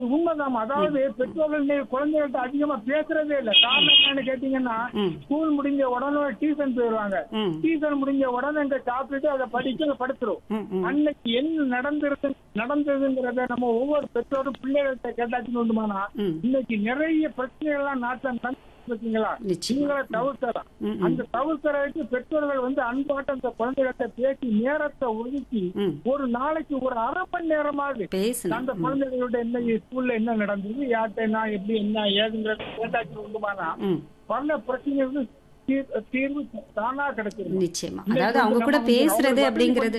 உண்மைதான் அதாவது பெற்றோர்கள் இன்னைக்கு குழந்தைகள்ட்ட அதிகமா பேசுறதே இல்ல காரணம் என்னன்னு கேட்டீங்கன்னா ம். ஸ்கூல் முடிஞ்ச உடனே டியூஷன் போயிடுவாங்க ம் டியூஷன் முடிஞ்ச உடனே இங்க சாப்பிட்டுட்டு அதை படிச்சு அதை படுத்துரும் ம் ம் அன்னைக்கு என்ன நடந்திருக்கு நடந்ததுங்கிறத நம்ம ஒவ்வொரு பெற்றோரும் பிள்ளைகள்கிட்ட கேட்டாச்சுன்னு உண்டுமானா ம் இன்னைக்கு நிறைய பிரச்சனைகள்லாம் நாட்டில் நடந்து இருக்கீங்களா நிச்சயம் நீங்களே தவிர்க்கலாம் ம் ம் அந்த தவிர்க்கிறதுக்கு பெற்றோர்கள் வந்து அன்பாட்டம் அந்த குழந்தைகிட்ட பேசி நேரத்தை ஒதுக்கி ம் ஒரு நாளைக்கு ஒரு அரை மணி நேரமாவது பேசணும் அந்த குழந்தைகளோட என்ன ஸ்கூல்ல என்ன நடந்தது யார்கிட்ட என்ன எப்படி என்ன ஏதுங்கிறத கேட்டாச்சு உண்டுமானா ம் பல பிரச்சனைகளுக்கு தீர்- தீர்வு தானா கிடைச்சிருக்கு நிச்சயமா அதாவது அவங்க கூட பேசுறது அப்படிங்கிறது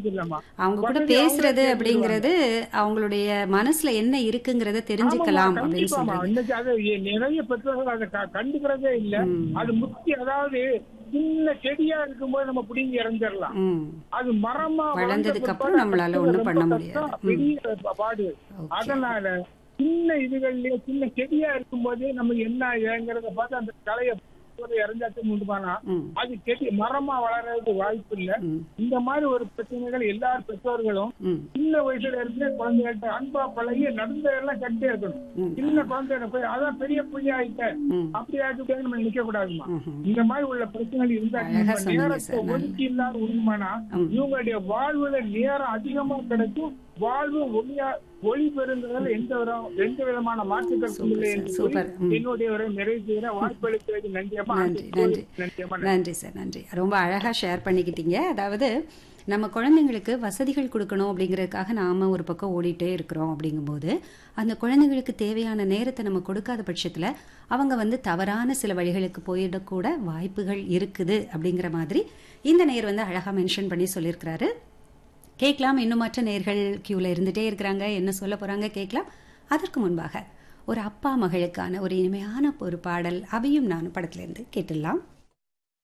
அவங்க கூட பேசுறது அப்படிங்கிறது அவங்களுடைய மனசுல என்ன இருக்குங்கிறத தெரிஞ்சுக்கலாம் அப்படின்னு சொல்றீங்க இன்னைக்கு அது எ- நிறைய பெற்றோர்கள் அதை க- கண்டுக்கிறதே இல்ல ம். அது முக்கிய அதாவது சின்ன செடியா இருக்கும்போது நம்ம பிடிங்கி இறஞ்சிடலாம் ம் அது மரமா வளர்ந்ததுக்கு வளர்ந்த அப்புறம் பிற்பாடு நம்மளால அது ஒண்ணும் ரொம்ப பண்ண கஷ்டம், முடியாது. பெரிய பாடு ஓகே அதனால சின்ன இதுகள்லயே சின்ன செடியா இருக்கும்போதே நம்ம என்ன ஏங்கிறத பார்த்து அந்த கலையை இறஞ்சாச்சு உண்டுமானா ம் அது செடி மரமா வளர்றதுக்கு வாய்ப்பு இல்ல ம் இந்த மாதிரி ஒரு பிரச்சனைகள் எல்லா பெற்றோர்களும் ம் சின்ன வயசுல இருந்தே குழந்தைகள்ட்ட அன்பா பழகி நடந்ததெல்லாம் கட்டே இருக்கணும் ம் சின்ன குழந்தைகிட்ட போய் அதான் பெரிய புள்ளி ஆயிட்ட ம் அப்படி ஆகிட்டே நம்ம நிக்க கூடாதுமா ம்ஹும். இந்த மாதிரி உள்ள பிரச்சனைகள் இருந்தா அழகா நம்ம சொன்னீங்க நேரத்தை சார். நல்ல- ஒதுக்கி இல்லாத உண்மைனா ம். இவங்களுடைய வாழ்வுல நேரம் அதிகமா கிடைக்கும் வாழ்வு ஒளியா ஒளி பெறுங்கிறதுல எந்த வித எந்த விதமான மாற்றுக்கள் சூப்பர் இல்லை சார், என்று சூப்பர். சொல்லி ம். என்னுடைய ஒரு நிறைவு செய்கிற வாய்ப்பளித்தது நன்றியம்மா நன்றி, நன்றி. நன்றியம்மா நன்றி சார் நன்றி ரொம்ப அழகாக ஷேர் பண்ணிக்கிட்டீங்க அதாவது நம்ம குழந்தைங்களுக்கு வசதிகள் கொடுக்கணும் அப்படிங்கிறதுக்காக நாம ஒரு பக்கம் ஓடிட்டே இருக்கிறோம் அப்படிங்கும்போது அந்த குழந்தைங்களுக்கு தேவையான நேரத்தை நம்ம கொடுக்காத பட்சத்தில் அவங்க வந்து தவறான சில வழிகளுக்கு போயிடக்கூட வாய்ப்புகள் இருக்குது அப்படிங்கிற மாதிரி இந்த நேர் வந்து அழகாக மென்ஷன் பண்ணி சொல்லியிருக்கிறாரு கேட்கலாம் இன்னும் மற்ற நேர்கள் கியூவில் இருந்துகிட்டே இருக்கிறாங்க என்ன சொல்ல போகிறாங்க கேட்கலாம் அதற்கு முன்பாக ஒரு அப்பா மகளுக்கான ஒரு இனிமையான ஒரு பாடல் அவையும் நானும் படத்திலிருந்து கேட்டுடலாம்